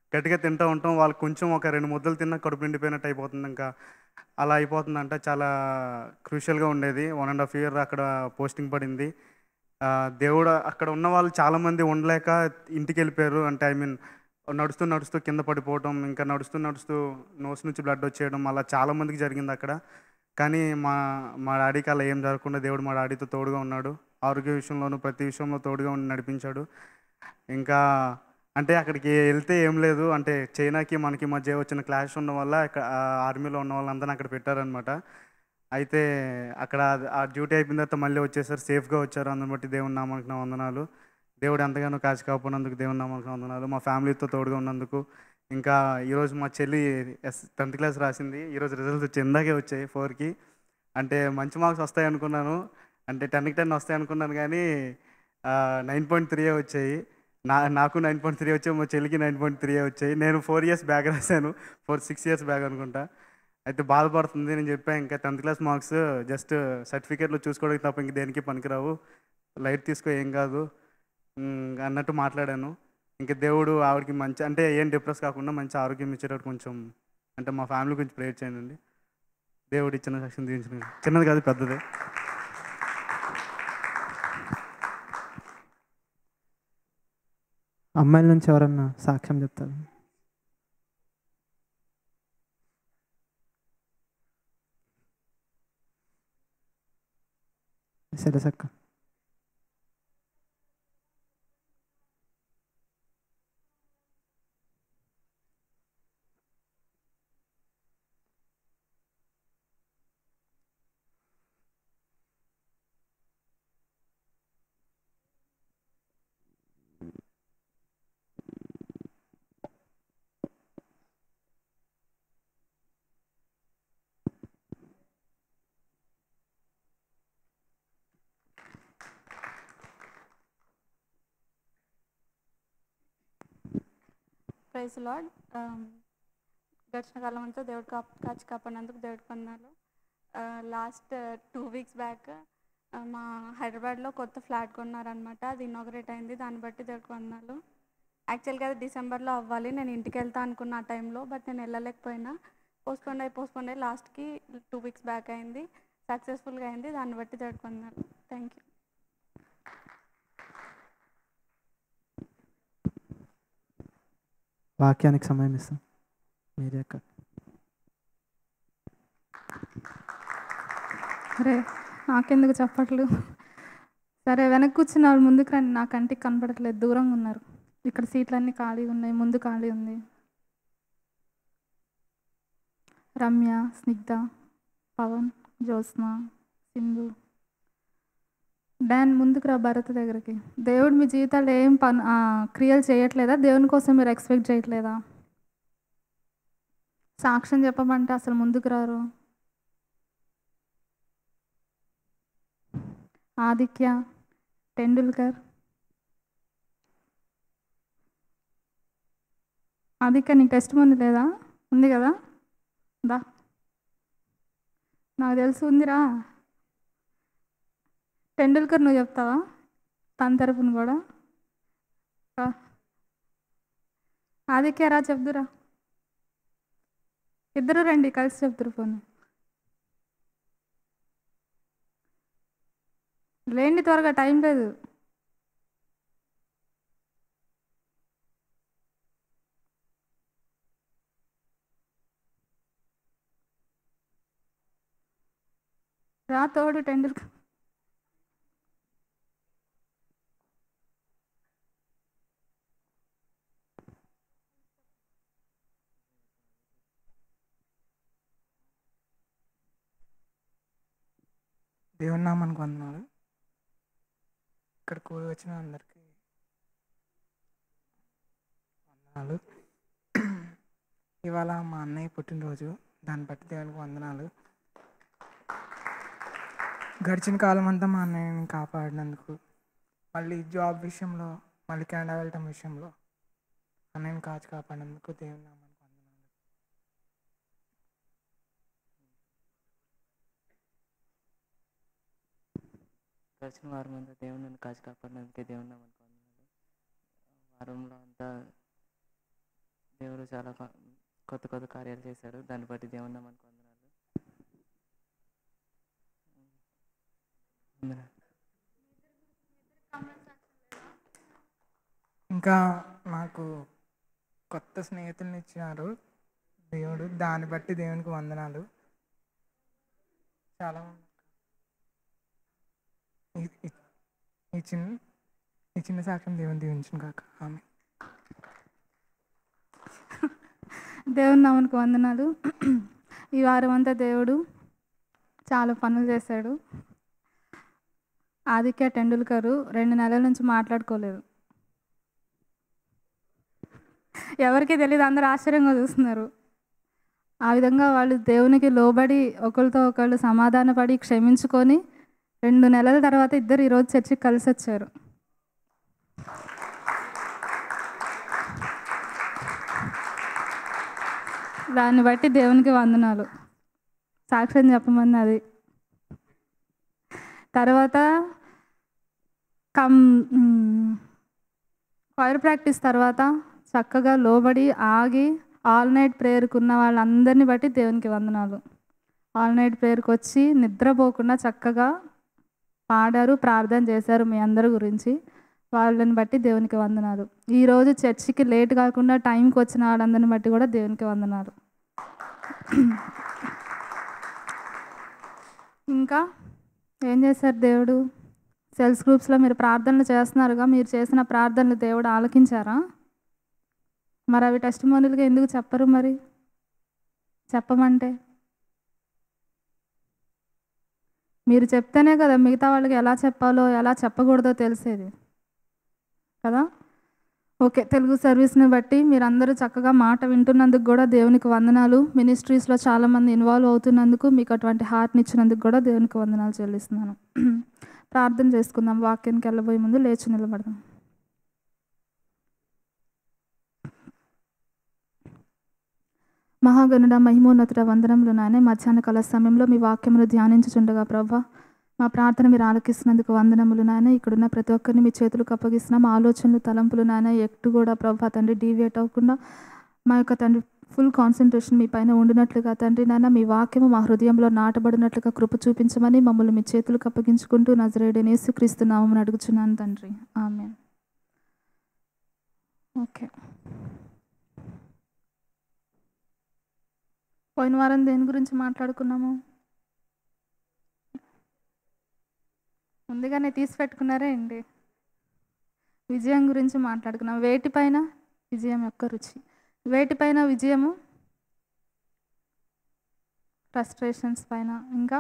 గట్టిగా తింటూ ఉంటాం వాళ్ళు కొంచెం ఒక రెండు ముద్దలు తిన్నా కడుపు నిండిపోయినట్టు అయిపోతుంది ఇంకా అలా అయిపోతుందంట చాలా క్రూషియల్గా ఉండేది వన్ అండ్ హాఫ్ ఇయర్ అక్కడ పోస్టింగ్ పడింది ఆ, దేవుడు అక్కడ ఉన్న వాళ్ళు చాలామంది ఉండలేక ఇంటికి వెళ్ళిపోయారు అంటే ఐ మీన్ నడుస్తూ నడుస్తూ కింద పడిపోవటం ఇంకా నడుస్తూ నడుస్తూ నోస్ నుంచి బ్లడ్ వచ్చేయడం అలా చాలామందికి జరిగింది అక్కడ కానీ మా మా డాడీకి అలా ఏం జరగకుండా దేవుడు మా డాడీతో తోడుగా ఉన్నాడు ఆరోగ్య విషయంలోనూ ప్రతి విషయంలో తోడుగా ఉండి నడిపించాడు ఇంకా అంటే అక్కడికి వెళ్తే ఏం లేదు అంటే చైనాకి మనకి మధ్య వచ్చిన క్లాష్ ఉండడం వల్ల ఇక్కడ ఆర్మీలో ఉన్న వాళ్ళందరినీ అక్కడ పెట్టారనమాట అయితే అక్కడ అది- ఆ డ్యూటీ అయిపోయిన తర్వాత మళ్ళీ వచ్చేసారు సేఫ్గా వచ్చారు అందుని బట్టి దేవుని నామానికి నా వందనాలు దేవుడు ఎంతగానో కాచి కాపాడినందుకు దేవుని నామానికి నా వందనాలు మా ఫ్యామిలీతో తోడుగా ఉన్నందుకు ఇంకా ఈరోజు మా చెల్లి ఎస్ టెన్త్ క్లాస్ రాసింది ఈరోజు రిజల్ట్స్ వచ్చి ఇందాకే వచ్చాయి ఫోర్కి అంటే మంచి మార్క్స్ వస్తాయి అనుకున్నాను అంటే టెన్కి టెన్ వస్తాయి అనుకున్నాను కానీ నైన్ పాయింట్ త్రీ వచ్చాయి నా నాకు నైన్ పాయింట్ త్రీ వచ్చాయి మా చెల్లికి నైన్ పాయింట్ త్రీ వచ్చాయి నేను ఫోర్ ఇయర్స్ బ్యాక్ రాశాను ఫోర్ సిక్స్ ఇయర్స్ బ్యాక్ అనుకుంటా అయితే బాధపడుతుంది నేను చెప్పాను ఇంకా టెన్త్ క్లాస్ మార్క్స్ జస్ట్ సర్టిఫికేట్లో చూసుకోవడానికి తప్ప ఇంక దేనికి పనికిరావు లైట్ తీసుకో ఏం కాదు ఉమ్, అన్నట్టు మాట్లాడాను ఇంకా దేవుడు ఆవిడకి మంచి అంటే ఏం డిప్రెస్ కాకుండా మంచి ఆరోగ్యం ఇచ్చేటట్టు కొంచెం అంటే మా ఫ్యామిలీ గురించి ప్రేర్ చేయండి దేవుడు ఇచ్చిన సెక్షన్ దీవించిన చిన్నది కాదు పెద్దదే అమ్మాయిల నుంచి ఎవరన్నా సాక్ష్యం చెప్తారు సరే సక్క ప్రైజ్ లాడ్ గడిచిన కాలం అంతా దేవుడు కాప్ కాచి కాపాడినందుకు దేవుడి పొందాలు లాస్ట్ టూ వీక్స్ బ్యాక్ మా హైదరాబాద్లో కొత్త ఫ్లాట్ కొన్నారనమాట అది ఇనాగ్రేట్ అయింది దాన్ని బట్టి దేవుడికి వందాలు యాక్చువల్గా అది డిసెంబర్లో అవ్వాలి నేను ఇంటికి వెళ్తా అనుకున్న ఆ టైంలో బట్ నేను వెళ్ళలేకపోయినా పోస్ట్పోన్ అయి పోస్ట్పోన్ అయ్యి లాస్ట్కి టూ వీక్స్ బ్యాక్ అయింది సక్సెస్ఫుల్గా అయింది దాన్ని బట్టి దేవుడికి వందాలు థ్యాంక్ యూ వాక్యానికి సమయం ఇస్తాం మీరే అక్క అరే నాకెందుకు చెప్పట్లు సరే వెనక్కి కూర్చున్న వాళ్ళు ముందుకు రండి నా కంటికి కనపడట్లేదు దూరంగా ఉన్నారు ఇక్కడ సీట్లన్నీ ఖాళీ ఉన్నాయి ముందు ఖాళీ ఉంది రమ్య స్నిగ్ధ పవన్ జ్యోత్స్న సింధు డాన్ ముందుకు రా భరత్ దగ్గరికి దేవుడు మీ జీవితాల్లో ఏం పని ఆ, క్రియలు చేయట్లేదా దేవుని కోసం మీరు ఎక్స్పెక్ట్ చేయట్లేదా సాక్ష్యం చెప్పమంటే అసలు ముందుకు రారు ఆదిత్య టెండూల్కర్ ఆదిత్య నీకు టెస్ట్ మనీ లేదా ఉంది కదా దా నాకు తెలుసు ఉందిరా టెండూల్కర్ నువ్వు చెప్తావా తన తరపున కూడా రా. ఆదిత్య రా చెప్దురా ఇద్దరు రండి కలిసి చెప్తురు పోనీ లేండి త్వరగా టైం లేదు రా తోడు టెండూల్కర్ దేవుని నామానికి వందనాలు ఇక్కడ కూడి వచ్చిన అందరికీ వందనాలు ఇవాళ మా అన్నయ్య పుట్టినరోజు దాన్ని బట్టి దేవునికి వందనాలు గడిచిన కాలం అంతా మా అన్నయ్యని కాపాడినందుకు మళ్ళీ జాబ్ విషయంలో మళ్ళీ కెనడా వెళ్ళటం విషయంలో అన్నయ్యని కాచి కాపాడినందుకు దేవుని నామానికి వందనాలు గడిచిన వారం అంతా దేవుడు నన్ను కాచి కాపాడినందుకే దేవుని నామానికి వందనాలు వారంలో అంతా దేవుడు చాలా కొ- కొత్త కొత్త కార్యాలు చేశాడు దాన్ని బట్టి దేవుని మనకు వందనాలు వందనాలు. ఇంకా నాకు కొత్త స్నేహితుల్ని ఇచ్చినారు దేవుడు దాన్ని బట్టి దేవునికి వందనాలు చాలా ఉంది. ఈ- ఈ- ఈ చిన్న ఈ చిన్న సాక్ష్యం దేవుని దీవించిన కాక ఆమె దేవుని నామనికి వందనాలు ఈ వారం అంతా దేవుడు చాలా పనులు చేశాడు ఆదిత్య టెండూల్కర్ రెండు నెలల నుంచి మాట్లాడుకోలేదు ఎవరికి తెలియదు అందరూ ఆశ్చర్యంగా చూస్తున్నారు ఆ విధంగా వాళ్ళు దేవునికి లోబడి ఒకరితో ఒకళ్ళు సమాధానపడి క్షమించుకొని రెండు నెలల తర్వాత ఇద్దరు ఈరోజు చర్చికి కలిసి వచ్చారు దాన్ని బట్టి దేవునికి వందనాలు సాక్ష్యం చెప్పమని అది తర్వాత కమ్ ఫైర్ ప్రాక్టీస్ తర్వాత చక్కగా లోబడి ఆగి ఆల్ నైట్ ప్రేయర్కి ఉన్న వాళ్ళందరినీ బట్టి దేవునికి వందనాలు ఆల్ నైట్ ప్రేయర్కి వచ్చి నిద్రపోకుండా చక్కగా పాడారు ప్రార్థన చేశారు మీ అందరి గురించి వాళ్ళని బట్టి దేవునికి వందనాలు ఈరోజు చర్చికి లేట్ కాకుండా టైంకి వచ్చిన వాళ్ళందరిని బట్టి కూడా దేవునికి వందనాలు ఇంకా ఏం చేశారు దేవుడు సెల్స్ గ్రూప్స్లో మీరు ప్రార్థనలు చేస్తున్నారుగా మీరు చేసిన ప్రార్థనలు దేవుడు ఆలకించారా మరి అవి టెస్ట్ మోనీలుగా ఎందుకు చెప్పరు మరి చెప్పమంటే మీరు చెప్తేనే కదా మిగతా వాళ్ళకి ఎలా చెప్పాలో ఎలా చెప్పకూడదో తెలిసేది కదా ఓకే తెలుగు సర్వీస్ని బట్టి మీరందరూ చక్కగా మాట వింటున్నందుకు కూడా దేవునికి వందనాలు మినిస్ట్రీస్లో చాలామంది ఇన్వాల్వ్ అవుతున్నందుకు మీకు అటువంటి హార్ట్ని ఇచ్చినందుకు కూడా దేవునికి వందనాలు చెల్లిస్తున్నాను ప్రార్థన చేసుకుందాం వాక్యానికి వెళ్ళబోయే ముందు లేచి నిలబడదాం మహాగణుడ మహిమోన్నతుడ వందనములు నాయన మధ్యాహ్న కాల సమయంలో మీ వాక్యమును ధ్యానించుచుండగా ప్రభా మా ప్రార్థన మీరు ఆలకిస్తున్నందుకు వందనములు నాయన ఇక్కడున్న ప్రతి ఒక్కరిని మీ చేతులకు అప్పగిస్తున్నాం ఆలోచనలు తలంపులు నాయన ఎట్టు కూడా ప్రభా తండ్రి డీవియేట్ అవ్వకుండా మా యొక్క తండ్రి ఫుల్ కాన్సన్ట్రేషన్ మీ పైన ఉండినట్లుగా తండ్రి నాయన మీ వాక్యము మా హృదయంలో నాటబడినట్లుగా కృప చూపించమని మమ్మల్ని మీ చేతులకు అప్పగించుకుంటూ నజరేడని యేసుక్రీస్తు నామమును అడుగుచున్నాను తండ్రి ఆమె ఓకే పోయిన వారం దేని గురించి మాట్లాడుకున్నాము ముందుగానే తీసి పెట్టుకున్నారే అండి విజయం గురించి మాట్లాడుకున్నాం వేటిపైన విజయం యొక్క రుచి వేటిపైన విజయము ఫ్రస్ట్రేషన్స్ పైన ఇంకా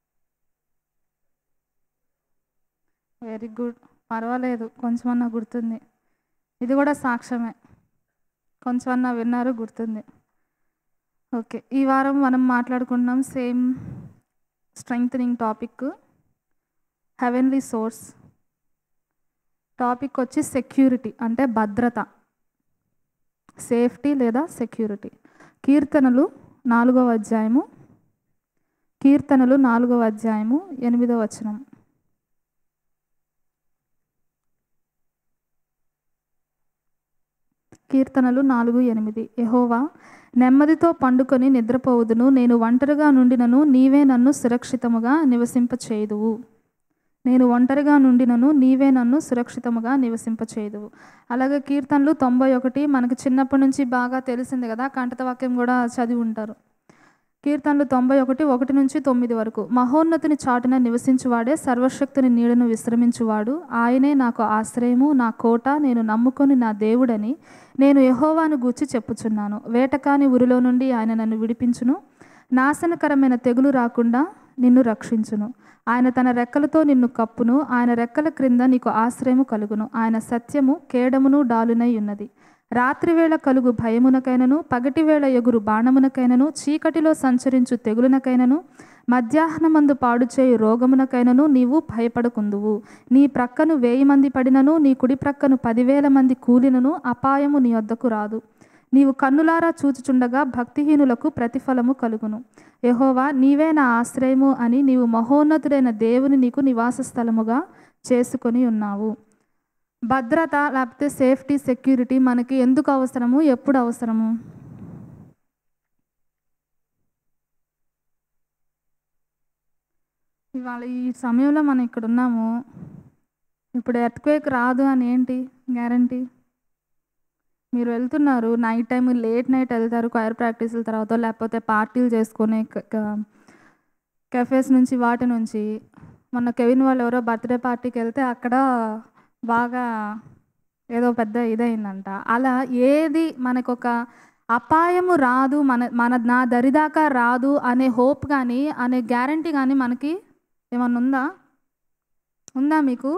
వెరీ గుడ్ పర్వాలేదు కొంచెమన్నా గుర్తుంది ఇది కూడా సాక్ష్యమే కొంచెమన్నా విన్నారు గుర్తుంది ఓకే ఈ వారం మనం మాట్లాడుకుంటున్నాం same strengthening topic heavenly source topic వచ్చి సెక్యూరిటీ అంటే భద్రత సేఫ్టీ లేదా సెక్యూరిటీ కీర్తనలు నాలుగవ అధ్యాయము కీర్తనలు నాలుగవ అధ్యాయము ఎనిమిదవ వచనం కీర్తనలు నాలుగు ఎనిమిది యహోవా నెమ్మదితో పండుకొని నిద్రపోవుదును నేను ఒంటరిగా నుండినను నీవే నన్ను సురక్షితముగా నివసింపచేయుదువు నేను ఒంటరిగా నుండినను నీవే నన్ను సురక్షితముగా నివసింపచేయుదువు అలాగే కీర్తనలు తొంభై ఒకటి మనకి చిన్నప్పటి నుంచి బాగా తెలిసింది కదా కంఠత వాక్యం కూడా చదివి ఉంటారు కీర్తనలు తొంభై ఒకటి ఒకటి నుంచి తొమ్మిది వరకు మహోన్నతిని చాటున నివసించువాడే సర్వశక్తుని నీడను విశ్రమించువాడు ఆయనే నాకు ఆశ్రయము నా కోట నేను నమ్ముకొని నా దేవుడని నేను యహోవాను గూర్చి చెప్పుచున్నాను వేటకాని ఉరిలో నుండి ఆయన నన్ను విడిపించును నాశనకరమైన తెగులు రాకుండా నిన్ను రక్షించును ఆయన తన రెక్కలతో నిన్ను కప్పును ఆయన రెక్కల క్రింద నీకు ఆశ్రయము కలుగును ఆయన సత్యము కేడమును డాలునై ఉన్నది రాత్రివేళ కలుగు భయమునకైనను పగటివేళ ఎగురు బాణమునకైనను చీకటిలో సంచరించు తెగులునకైనను మధ్యాహ్నమందు పాడు చేయు రోగమునకైనను నీవు భయపడకుందువు నీ ప్రక్కను వేయి మంది పడినను నీ కుడి ప్రక్కను పదివేల మంది కూలినను అపాయము నీ వద్దకు రాదు నీవు కన్నులారా చూచుచుండగా భక్తిహీనులకు ప్రతిఫలము కలుగును యహోవా నీవే నా ఆశ్రయము అని నీవు మహోన్నతుడైన దేవుని నీకు నివాస స్థలముగా చేసుకొని ఉన్నావు భద్రత లేకపోతే సేఫ్టీ సెక్యూరిటీ మనకి ఎందుకు అవసరము ఎప్పుడు అవసరము ఇవాళ ఈ సమయంలో మనం ఇక్కడ ఉన్నాము ఇప్పుడు ఎర్త్క్వేక్ రాదు అని ఏంటి గ్యారంటీ మీరు వెళ్తున్నారు నైట్ టైం లేట్ నైట్ వెళ్తారు క్వైర్ ప్రాక్టీసుల తర్వాత లేకపోతే పార్టీలు చేసుకొని కెఫేస్ నుంచి వాటి నుంచి మొన్న కెవిన్ వాళ్ళు ఎవరో బర్త్డే పార్టీకి వెళ్తే అక్కడ బాగా ఏదో పెద్ద ఇదైందంట అలా ఏది మనకొక అపాయము రాదు మన మన నా దరిదాకా రాదు అనే హోప్ కానీ అనే గ్యారంటీ కానీ మనకి ఏమన్నా ఉందా ఉందా మీకు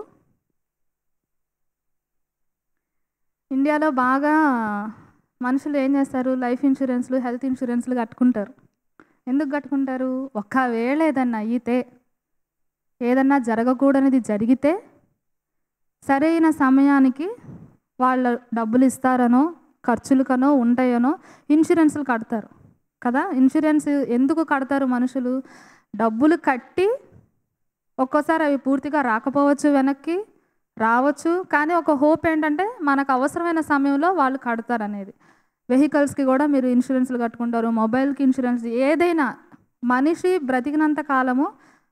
ఇండియాలో బాగా మనుషులు ఏం చేస్తారు లైఫ్ ఇన్సూరెన్స్లు హెల్త్ ఇన్సూరెన్స్లు కట్టుకుంటారు ఎందుకు కట్టుకుంటారు ఒక్కవేళ ఏదన్నా అయితే ఏదన్నా జరగకూడనిది జరిగితే సరైన సమయానికి వాళ్ళ డబ్బులు ఇస్తారనో ఖర్చులకనో ఉంటాయనో ఇన్సూరెన్స్లు కడతారు కదా ఇన్సూరెన్స్ ఎందుకు కడతారు మనుషులు డబ్బులు కట్టి ఒక్కోసారి అవి పూర్తిగా రాకపోవచ్చు వెనక్కి రావచ్చు కానీ ఒక హోప్ ఏంటంటే మనకు అవసరమైన సమయంలో వాళ్ళు కడతారు అనేది వెహికల్స్కి కూడా మీరు ఇన్సూరెన్స్లు కట్టుకుంటారు మొబైల్కి ఇన్సూరెన్స్ ఏదైనా మనిషి బ్రతికినంత కాలము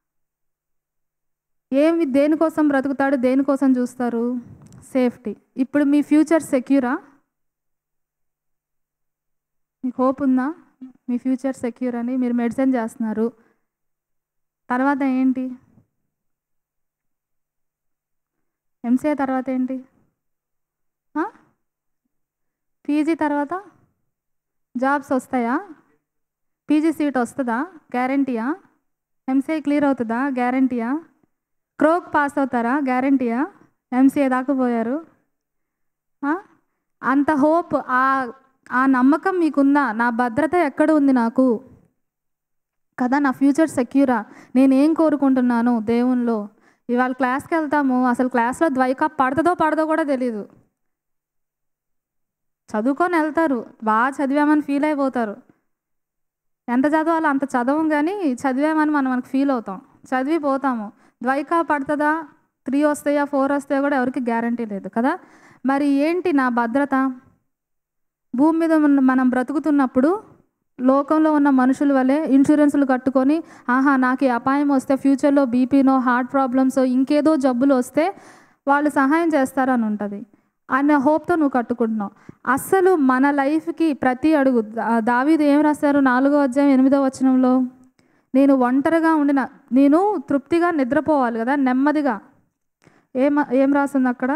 ఏమి దేనికోసం బ్రతుకుతాడు దేనికోసం చూస్తారు సేఫ్టీ ఇప్పుడు మీ ఫ్యూచర్ సెక్యూరా మీకు హోప్ ఉందా మీ ఫ్యూచర్ సెక్యూర్ అని మీరు మెడిసిన్ చేస్తున్నారు తర్వాత ఏంటి ఎంసీఏ తర్వాత ఏంటి పీజీ తర్వాత జాబ్స్ వస్తాయా పీజీ సీట్ వస్తుందా గ్యారంటీయా ఎంసీఏ క్లియర్ అవుతుందా గ్యారంటీయా క్రోక్ పాస్ అవుతారా గ్యారంటీయా ఎంసీఏ దాకా పోయారు ఆ? అంత హోప్ ఆ ఆ నమ్మకం మీకుందా నా భద్రత ఎక్కడ ఉంది నాకు కదా నా ఫ్యూచర్ సెక్యూరా నేనేం కోరుకుంటున్నాను దేవునిలో ఇవాళ క్లాస్కి వెళ్తాము అసలు క్లాస్లో ద్వైకా పడుతుందో పడదో కూడా తెలీదు చదువుకొని వెళ్తారు బాగా చదివామని ఫీల్ అయిపోతారు ఎంత చదవాలో అంత చదవం కానీ చదివామని మనం మనకు ఫీల్ అవుతాం చదివి పోతాము ద్వైకా పడుతుందా త్రీ వస్తాయా ఫోర్ వస్తాయా కూడా ఎవరికి గ్యారంటీ లేదు కదా మరి ఏంటి నా భద్రత భూమి మీద ఉన్న- మనం బ్రతుకుతున్నప్పుడు లోకంలో ఉన్న మనుషుల వల్లే ఇన్సూరెన్స్లు కట్టుకొని ఆహా నాకు ఈ అపాయం వస్తే ఫ్యూచర్లో బీపీనో హార్ట్ ప్రాబ్లమ్స్ ఇంకేదో జబ్బులు వస్తే వాళ్ళు సహాయం చేస్తారని ఉంటుంది అన్న హోప్తో నువ్వు కట్టుకుంటున్నావు అస్సలు మన లైఫ్కి ప్రతి అడుగు దా- దావీదు ఏం రాశారు నాలుగో అధ్యాయం ఎనిమిదో వచనంలో నేను ఒంటరిగా ఉండిన నేను తృప్తిగా నిద్రపోవాలి కదా నెమ్మదిగా ఏం ఏం రాసింది అక్కడ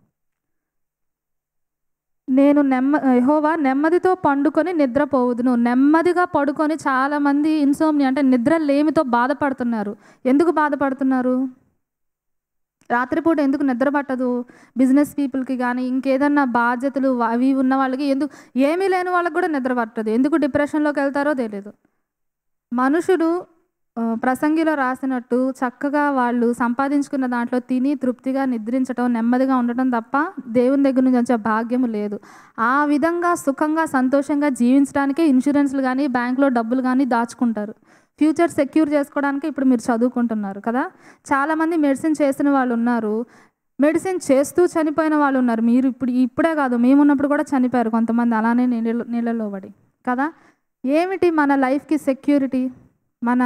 నేను నెమ్మ యెహోవా నెమ్మదితో పండుకొని నిద్రపోవదును నెమ్మదిగా పడుకొని చాలామంది ఇన్సోమ్ని అంటే నిద్ర లేమితో బాధపడుతున్నారు ఎందుకు బాధపడుతున్నారు రాత్రిపూట ఎందుకు నిద్ర పట్టదు బిజినెస్ పీపుల్కి కానీ ఇంకేదన్నా బాధ్యతలు అవి ఉన్న వాళ్ళకి ఎందుకు ఏమీ లేని వాళ్ళకి కూడా నిద్ర పట్టదు ఎందుకు డిప్రెషన్లోకి వెళ్తారో తెలియదు మనుషులు ఆ, ప్రసంగిలో రాసినట్టు చక్కగా వాళ్ళు సంపాదించుకున్న దాంట్లో తిని తృప్తిగా నిద్రించడం నెమ్మదిగా ఉండటం తప్ప దేవుని దగ్గర నుంచి వచ్చే భాగ్యం లేదు ఆ విధంగా సుఖంగా సంతోషంగా జీవించడానికే ఇన్సూరెన్స్లు కానీ బ్యాంక్లో డబ్బులు కానీ దాచుకుంటారు ఫ్యూచర్ సెక్యూర్ చేసుకోవడానికి ఇప్పుడు మీరు చదువుకుంటున్నారు కదా చాలామంది మెడిసిన్ చేసిన వాళ్ళు ఉన్నారు మెడిసిన్ చేస్తూ చనిపోయిన వాళ్ళు ఉన్నారు మీరు ఇప్పుడు ఇప్పుడే కాదు మేము ఉన్నప్పుడు కూడా చనిపోయారు కొంతమంది అలానే నీళ్ళ నీళ్ళలో పడి కదా ఏమిటి మన లైఫ్కి సెక్యూరిటీ మన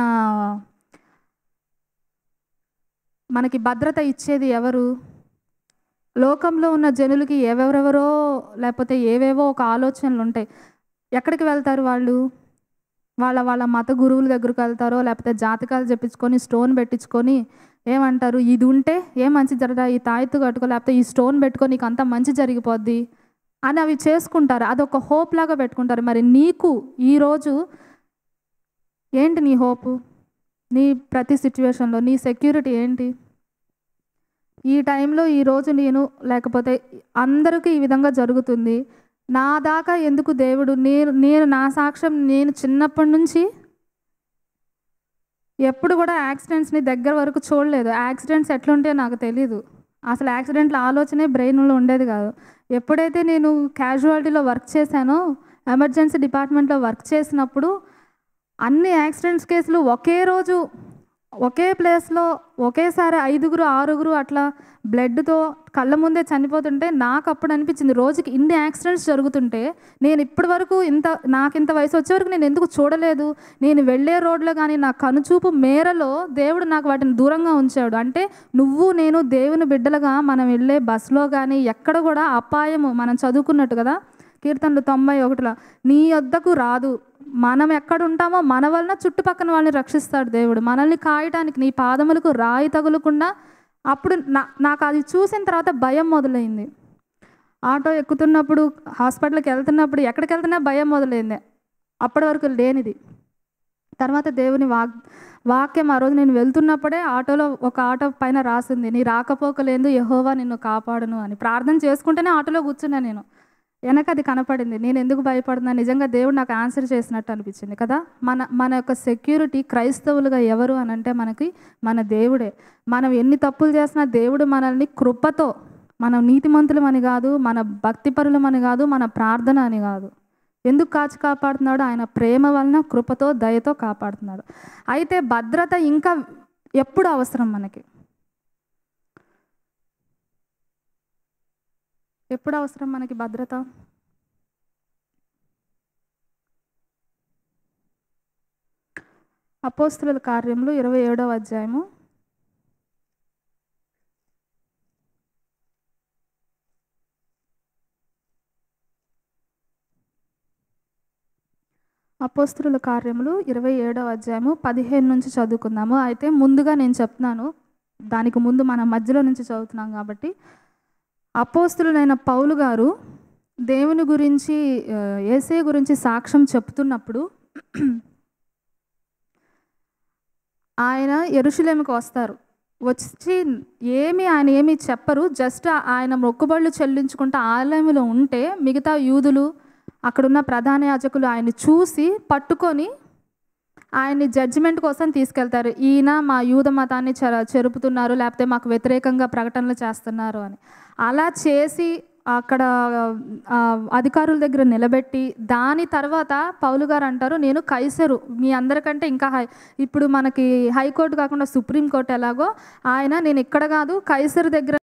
మనకి భద్రత ఇచ్చేది ఎవరు లోకంలో ఉన్న జనులకి ఎవరెవరో లేకపోతే ఏవేవో ఒక ఆలోచనలు ఉంటాయి ఎక్కడికి వెళ్తారు వాళ్ళు వాళ్ళ వాళ్ళ మత గురువుల దగ్గరకు వెళ్తారో లేకపోతే జాతకాలు చెప్పించుకొని స్టోన్ పెట్టించుకొని ఏమంటారు ఇది ఉంటే ఏ మంచి జరగదా ఈ తాయెత్తు కట్టుకో లేకపోతే ఈ స్టోన్ పెట్టుకో నీకు అంత మంచి జరిగిపోద్ది అని అవి చేసుకుంటారు అదొక హోప్ లాగా పెట్టుకుంటారు మరి నీకు ఈరోజు ఏంటి నీ హోపు నీ ప్రతి సిచ్యువేషన్లో నీ సెక్యూరిటీ ఏంటి ఈ టైంలో ఈరోజు నేను లేకపోతే అందరికీ ఈ విధంగా జరుగుతుంది నా దాకా ఎందుకు దేవుడు నేను నేను నా సాక్ష్యం నేను చిన్నప్పటి నుంచి ఎప్పుడు కూడా యాక్సిడెంట్స్ని దగ్గర వరకు చూడలేదు యాక్సిడెంట్స్ ఎట్లుంటాయో నాకు తెలియదు అసలు యాక్సిడెంట్ల ఆలోచనే బ్రెయిన్లో ఉండేది కాదు ఎప్పుడైతే నేను క్యాజువాలిటీలో వర్క్ చేశానో ఎమర్జెన్సీ డిపార్ట్మెంట్లో వర్క్ చేసినప్పుడు అన్ని యాక్సిడెంట్స్ కేసులు ఒకే రోజు ఒకే ప్లేస్లో ఒకేసారి ఐదుగురు ఆరుగురు అట్లా బ్లడ్తో కళ్ళ ముందే చనిపోతుంటే నాకు అప్పుడు అనిపించింది రోజుకి ఇన్ని యాక్సిడెంట్స్ జరుగుతుంటే నేను ఇప్పటి వరకు ఇంత నాకు ఇంత వయసు వచ్చే వరకు నేను ఎందుకు చూడలేదు నేను వెళ్ళే రోడ్లో కానీ నా కనుచూపు మేరలో దేవుడు నాకు వాటిని దూరంగా ఉంచాడు అంటే నువ్వు నేను దేవుని బిడ్డలుగా మనం వెళ్ళే బస్సులో కానీ ఎక్కడ కూడా అపాయము మనం చదువుకున్నట్టు కదా కీర్తనలు తొంభై ఒకటిలో నీ వద్దకు రాదు మనం ఎక్కడ ఉంటామో మన వలన చుట్టుపక్కల వాళ్ళని రక్షిస్తాడు దేవుడు మనల్ని కాయటానికి నీ పాదములకు రాయి తగులకుండా అప్పుడు నా నాకు అది చూసిన తర్వాత భయం మొదలైంది ఆటో ఎక్కుతున్నప్పుడు హాస్పిటల్కి వెళ్తున్నప్పుడు ఎక్కడికి వెళ్తున్నా భయం మొదలైంది అప్పటి వరకు లేనిది తర్వాత దేవుని వాక్ వాక్యం ఆ రోజు నేను వెళ్తున్నప్పుడే ఆటోలో ఒక ఆటో పైన రాసింది నీ రాకపోకలేదు యహోవా నిన్ను కాపాడును అని ప్రార్థన చేసుకుంటేనే ఆటోలో కూర్చున్నా నేను వెనక అది కనపడింది నేను ఎందుకు భయపడుతున్నా నిజంగా దేవుడు నాకు ఆన్సర్ చేసినట్టు అనిపించింది కదా మన మన యొక్క సెక్యూరిటీ క్రైస్తవులుగా ఎవరు అని అంటే మనకి మన దేవుడే మనం ఎన్ని తప్పులు చేసినా దేవుడు మనల్ని కృపతో మనం నీతిమంతులం అని కాదు మన భక్తిపరులం అని కాదు మన ప్రార్థన అని కాదు ఎందుకు కాచి కాపాడుతున్నాడు ఆయన ప్రేమ వలన కృపతో దయతో కాపాడుతున్నాడు అయితే భద్రత ఇంకా ఎప్పుడు అవసరం మనకి ఎప్పుడు అవసరం మనకి భద్రత అపోస్తుల కార్యములు ఇరవై ఏడవ అధ్యాయము అపోస్తుల కార్యములు ఇరవై ఏడవ అధ్యాయము పదిహేను నుంచి చదువుకుందాము అయితే ముందుగా నేను చెప్తున్నాను దానికి ముందు మన మధ్యలో నుంచి చదువుతున్నాం కాబట్టి అపోస్తులైన పౌలు గారు దేవుని గురించి ఆ, యేసే గురించి సాక్ష్యం చెప్తున్నప్పుడు ఆయన ఎరుషులేమికి వస్తారు వచ్చి ఏమి ఆయన ఏమి చెప్పరు జస్ట్ ఆయన మొక్కుబళ్ళు చెల్లించుకుంటూ ఆలయంలో ఉంటే మిగతా యూదులు అక్కడున్న ప్రధాన యాజకులు ఆయన్ని చూసి పట్టుకొని ఆయన్ని జడ్జిమెంట్ కోసం తీసుకెళ్తారు ఈయన మా యూద మతాన్ని చెర చెరుపుతున్నారు లేకపోతే మాకు వ్యతిరేకంగా ప్రకటనలు చేస్తున్నారు అని అలా చేసి అక్కడ ఆ, అధికారుల దగ్గర నిలబెట్టి దాని తర్వాత పౌలు గారు అంటారు నేను కైసరు మీ అందరికంటే ఇంకా హై ఇప్పుడు మనకి హైకోర్టు కాకుండా సుప్రీంకోర్టు ఎలాగో ఆయన నేను ఇక్కడ కాదు కైసరు దగ్గర